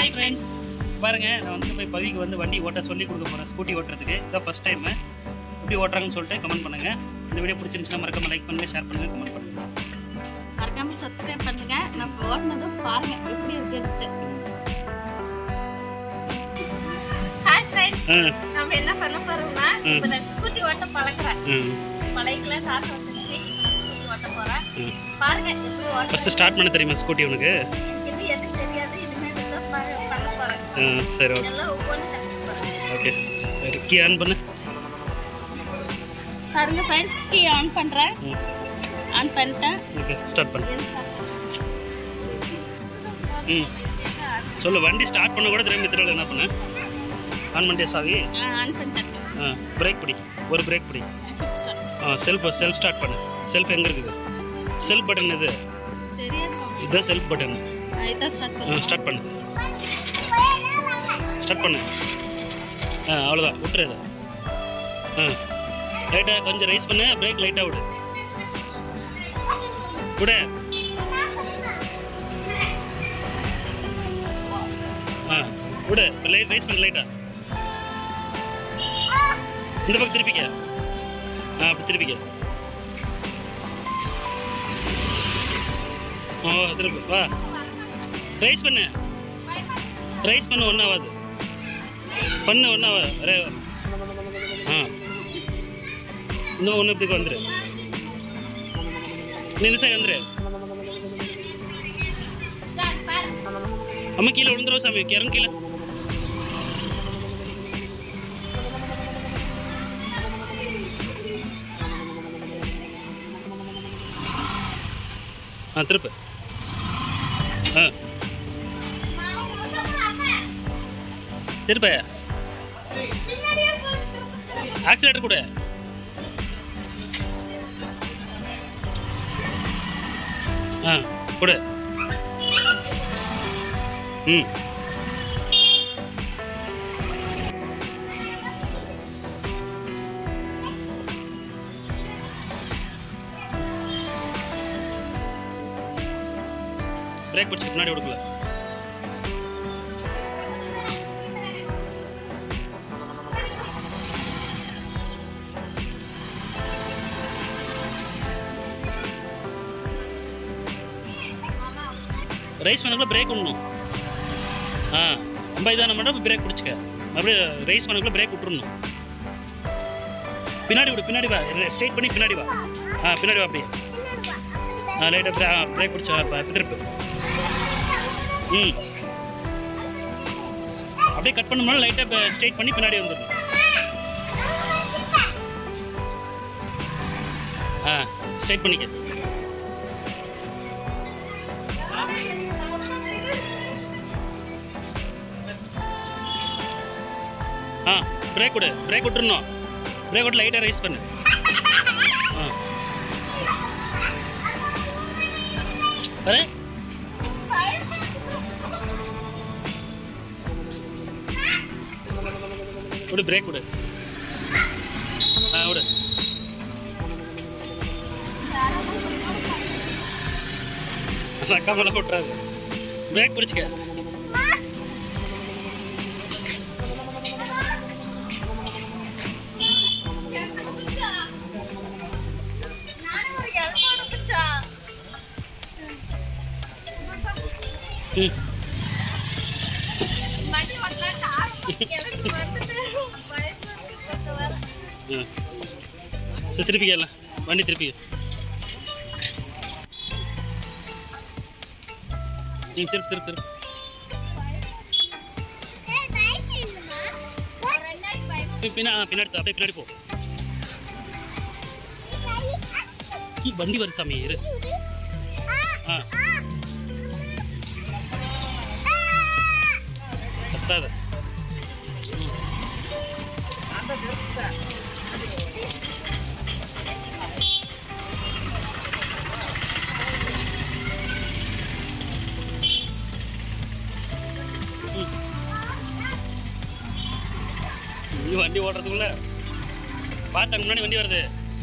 Hi friends பாருங்க நான் வந்து போய் பவிக்கு வந்து வண்டி ஓட்ட சொல்லி கொடுக்க போகிறேன் ஸ்கூட்டி ஓட்டுறதுக்கு இதான் ஃபஸ்ட் டைம் எப்படி ஓட்டுறாங்கன்னு சொல்லிட்டு கமெண்ட் பண்ணுங்க இந்த வீடியோ பிடிச்சிருந்துச்சுன்னா மறக்காம லைக் பண்ணுங்க ஷேர் பண்ணுங்க கமெண்ட் பண்ணுங்க மறக்காம சப்ஸ்கிரைப் பண்ணுங்க நம்ம ஓட்டுனதும் பாருங்க எப்படி இருக்குன்ட்டு ஹாய் ஃப்ரெண்ட்ஸ் ஆ நம்ம என்ன பண்ண போறோம்னா இப்போ நான் ஸ்கூட்டி ஓட்ட பழகுறேன் ம் பழகிக்கல காசு வந்துருச்சு இப்போ நான் ஸ்கூட்டி ஓட்ட போறேன் ம் பாருங்க எப்படி ஓட்ட ஃபஸ்ட்டு ஸ்டார்ட் பண்ண தெரியுமா ஸ்கூட்டி உனக்கு இது எதுவும் தெரியாது இனிமேல் தான் பா- பண்ண போறேன் ஆ சரி ஓகே எல்லாம் ஒவ்வொன்று கற்றுக்க போறேன் ஓகே சரி கீ ஆன் பண்ணு பாருங்க ஃப்ரெண்ட்ஸ் கீ ஆன் பண்றேன் ம் ஆன் பண்ணிட்டேன் ஓகே ஸ்டார்ட் பண்ணு இது start ம் சொல்லு வண்டி ஸ்டார்ட் பண்ண கூட திரும்பி திருவிழா என்ன பண்ணு ஆன் பண்ணிட்டே சாவி ஆ, ஆன் பண்ணிட்டேன் ஆ பிரேக் பிடி ஒரு பிரேக் பிடி Start. ஆ செல்ஃப் செல்ஃப் ஸ்டார்ட் பண்ணு செல்ஃப் எங்கே இருக்குது செல்ஃப் பட்டன் இது தெரியாது இதுதான் செல்ஃப் பட்டன் ஆ, இதான் ஸ்டார்ட் ஆ பண்ணுறேன் ஸ்டார்ட் பண்ணு ஸ்டார்ட் பண்ணு ஆ அவ்வளோதான் விட்டுரு இதை ஆ லைட்டாக கொஞ்சம் ரைஸ் பண்ணு பிரேக் லைட்டாக விடு விடு ஆ விடு லைட் ரைஸ் பண்ணு லைட்டாக இந்த பக்கம் திருப்பிக்க ஆ அப்படி திருப்பிக்க ஓ திருப்பி வா ரைஸ் பண்ணு ரைஸ் பண்ண ஒன்றாவது பண்ணு ஒன்றாவது ரே ஆ இன்னும் ஒன்று இப்படி வந்துரு நீ இந்த சைடு வந்துரு அம்மா கீழே விழுந்துரும் சாமி கிறங்க கீழே ஆ திருப்பு ஆ திருப்ப ஆக்சிலேட்டர் கொடு ஆ கொடு ம் பிரேக் பிடிச்சி முன்னாடி கொடுக்கல ரைஸ் பண்ணக்குள்ள பிரேக் விடணும் ஆ ரொம்ப இதான மட்டும் பிரேக் பிடிச்சிக்க அப்படியே ரைஸ் பண்ணக்குள்ள பிரேக் விட்டுறணும் பின்னாடி விடு பின்னாடி வா ஸ்ட்ரைட் பண்ணி பின்னாடி வா ஆ பின்னாடி வா அப்படியே ஆ லைட்டாக பிரேக் பிடிச்சா இப்போ திருப்பு ம் அப்படியே கட் பண்ணோம்னா லைட்டாக ஸ்ட்ரைட் பண்ணி பின்னாடி வந்துடணும் ஆ ஸ்ட்ரைட் பண்ணிக்க ஆ பிரேக் விடு பிரேக் விட்டுருணும் பிரேக் விட்டு லைட்டாக ரைஸ் பண்ணு ஆ பாரு விடு பிரேக் விடு ஆ விடு அக்கா மேலே விட்றாது பிரேக் பிடிச்சிக்க ம் ம் சரி, திருப்பிக்க வண்டி திருப்பி ம் திருப்பி திருப்பி திருப்பி பி- பின்னா ஆ, பின்னாடி தா, அப்படியே பின்னாடி போ கீ, வண்டி வருது சாமி இரு ஆ கத்தாத நீ வண்டி ஓட்டுறதுக்குள்ள பார்த்தாங்க முன்னாடி வண்டி வருது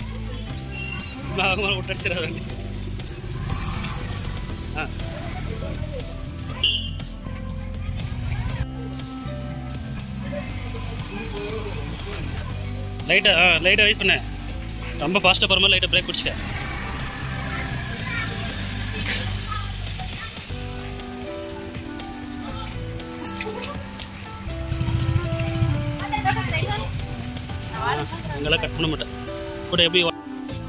மேலே விட்டடிச்சிடாத வண்டி ஆ லைட்டாக ஆ லைட்டாக ரைஸ் பண்ண ரொம்ப ஃபாஸ்ட்டாக போகிற மாதிரி லைட்டாக பிரேக் பிடிச்சிக்க அங்கெல்லாம் கட் பண்ண மாட்டேன் கூட எப்படி வா-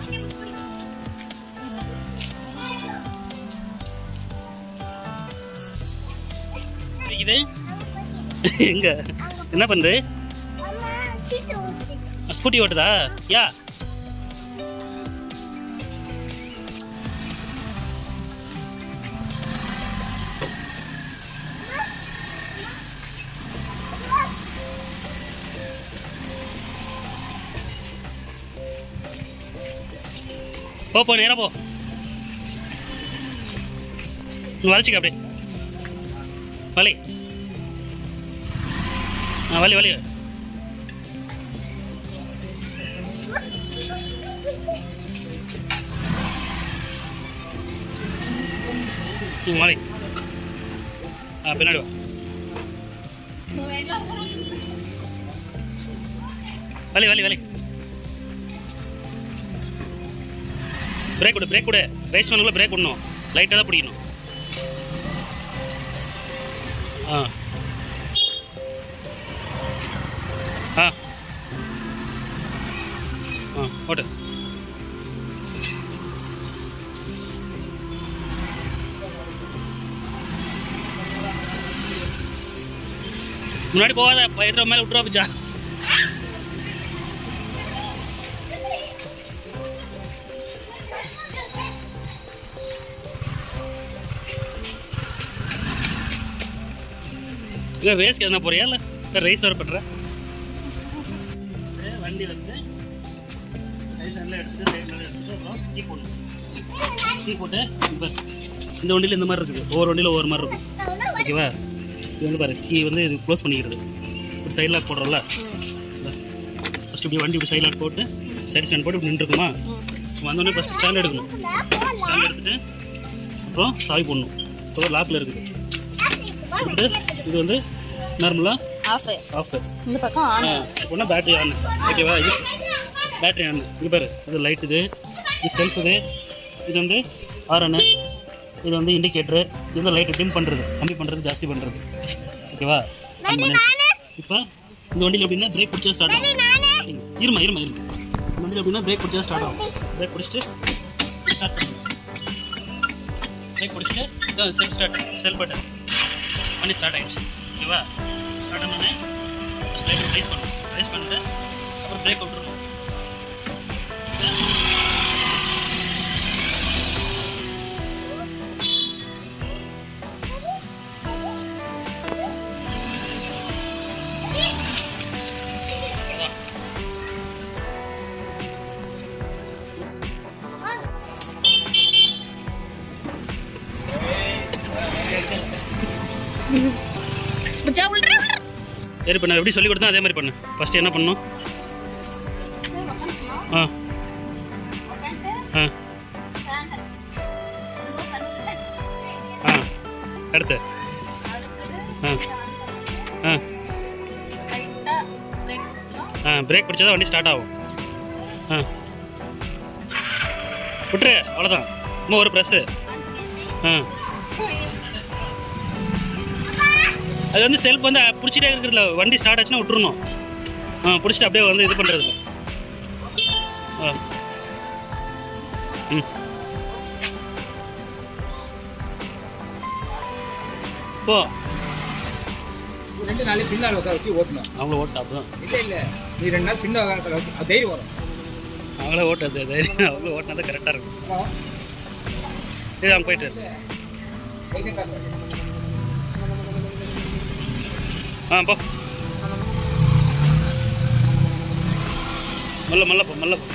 இது எங்க என்ன பண்ணுது ஸ்கூட்டி ஓட்டுதா யா போ போ நேரா போ நீ வளைச்சிக்க அப்படியே வலி ஆ வலி வலி ம் வலி ஆ பின்னாடி வா வலி வலி வலி பிரேக் கொடு பிரேக் கொடு ரைஸ் பண்ணக்குள்ள பிரேக் விடணும் லைட்டாக தான் பிடிக்கணும் ஆ ஆ ஆ ஓட்டு முன்னாடி போகாத எதிர மேலே விட்டுருவா பிச்சா இல்லை ரேஸ்க்கு எதனா போறியா இல்லை ரைஸ் வர பண்ணுற வண்டி வந்து ரைஸ் நல்லா எடுத்துட்டு ரைஸ் நல்லா எடுத்துட்டு அப்புறம் டீ போடணும் டீ போட்டு இப்போ இந்த வண்டியில் இந்த மாதிரி இருக்குது ஒவ்வொரு வண்டியில் ஒவ்வொரு மாதிரி இருக்கும் ஓகேவா இது வந்து பாரு கீ வந்து இது க்ளோஸ் பண்ணிக்கிறது ஒரு சைட் லாக் போடுறோம்ல ஃபஸ்ட்டு இப்படி வண்டி இப்படி சைட் லாக் போட்டு சைடு ஸ்டாண்ட் போட்டு இப்படி நின்றுருக்குமா வந்தோடனே ஃபஸ்ட்டு ஸ்டாண்ட் எடுக்கணும் ஸ்டாண்ட் எடுத்துட்டு அப்புறம் சாவி போடணும் இப்போ லாக்கில் இருக்குது எடுத்துட்டு இது வந்து நார்மலாக ஆஃப் ஆஃப் இந்த பக்கம் ஆன் ஒன்றா பேட்டரி ஆன் ஓகேவா இது பேட்டரி ஆன் இது பாரு இது லைட் இது இது செல்ஃப் இது இது வந்து ஆரனு இது வந்து இண்டிகேட்டரு இது வந்து லைட் டிம் பண்ணுறது கம்மி பண்ணுறது ஜாஸ்தி பண்ணுறது ஓகேவா இப்போ இந்த வண்டியில் எப்படின்னா பிரேக் பிடிச்சா ஸ்டார்ட் ஆகும் இருமா இருமா இருமா இந்த வண்டியில் எப்படின்னா பிரேக் பிடிச்சா ஸ்டார்ட் ஆகும் பிரேக் பிடிச்சிட்டு ஸ்டார்ட் பண்ணுங்க பிரேக் பிடிச்சிட்டு இதான் செல் ஸ்டார்ட் செல் பட்டன் பண்ணி ஸ்டார்ட் ஆயிடுச்சு ஓகேவா ஸ்டார்ட் பண்ணி ஃபஸ்ட் லைட் ரைஸ் பண்ணணும் ரைஸ் பண்ணிட்டு அப்புறம் பிரேக் விட்டுருணும் புச்சா உள்ற சரி பண்ண எப்படி சொல்லி கொடுத்தா அதே மாதிரி பண்ணு ஃபஸ்ட்டு என்ன பண்ணணும் ஆ ஆ ஆ அடுத்து ஆ ஆ ஆ பிரேக் பிடிச்சா தான் வண்டி ஸ்டார்ட் ஆகும் ஆ விட்டுரு அவ்வளோதான் இன்னும் ஒரு ப்ரெஸ்ஸு ஆ அது வந்து செல்ஃப் வந்து பிடிச்சிட்டே இருக்கிறதுல வண்டி ஸ்டார்ட் ஆச்சுன்னா விட்டுறணும் ஆ பிடிச்சிட்டு அப்படியே வந்து இது பண்ணுறது ஆ ம் போ ரெண்டு நாள் பின்னால் உட்கார வச்சு ஓட்டணும் அவங்கள ஓட்ட அப்பதான் இல்லை இல்லை நீ ரெண்டு நாள் பின்னால் உட்கார வச்சு அது தைரியம் வரும் அவங்களே ஓட்டாது தைரியம் அவங்களே ஓட்டினா தான் கரெக்டாக இருக்கும் சரி அவங்க போயிட்டு இரு. தைரியம் காட்டு. ஆ போ மல்ல மல்ல போ மல்ல போ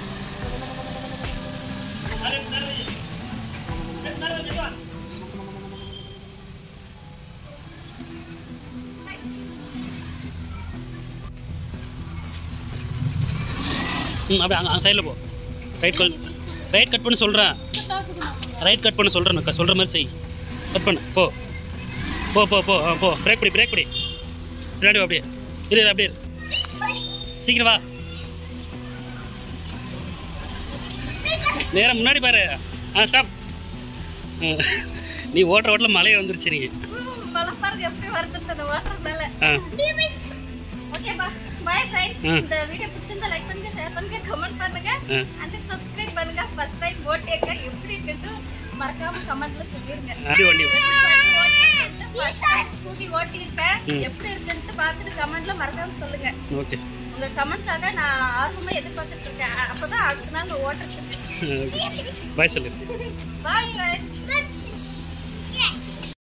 ம் அப்படியே அங்கே சைடில் போ ரைட் கட் ரைட் கட் பண்ணி சொல்கிறேன் ரைட் கட் பண்ண சொல்கிறேன் சொல்கிற மாதிரி செய் கட் பண்ணு போ போ போ போ ஆ போ பிரேக் பிடி பிரேக் பிடி பின்னாடி வா அப்படியே இரு இரு, அப்படியே இரு. சீக்கிரம் வா நேரம் முன்னாடி பாரு ஆ ஸ்டாப் நீ ஓட்டுற ஓட்டில் மழையே வந்துருச்சு நீ மழை பாருங்க எப்படி வருதுன்னு அந்த ஓட்டுறதுனால ஆ ஓகேப்பா பை ஃப்ரெண்ட்ஸ் ம். இந்த வீடியோ பிடிச்சிருந்தா லைக் பண்ணுங்க ஷேர் பண்ணுங்க கமெண்ட் பண்ணுங்க ஆ. அண்ட் சப்ஸ்கிரைப் பண்ணுங்க ஃபர்ஸ்ட் டைம் ஓட்டேக்க எப்படி இருக்குன்னு மறக்காம கமெண்ட்ல சொல்லிருங்க அப்படி வண்டி ஸ்கூட்டி ஓட்டியிருப்பேன் ம். எப்படி இருக்குன்ட்டு பார்த்துட்டு கமெண்ட்ல மறக்காம சொல்லுங்க ஓகே உங்க கமெண்ட்காக நான் ஆர்வமா எதிர்பார்த்துட்டு இருக்கேன் அப்பதான் அடுத்த நாள் ஓட்டுறதுக்கு பாய் சொல்லு பாய் ஃப்ரெண்ட்ஸ்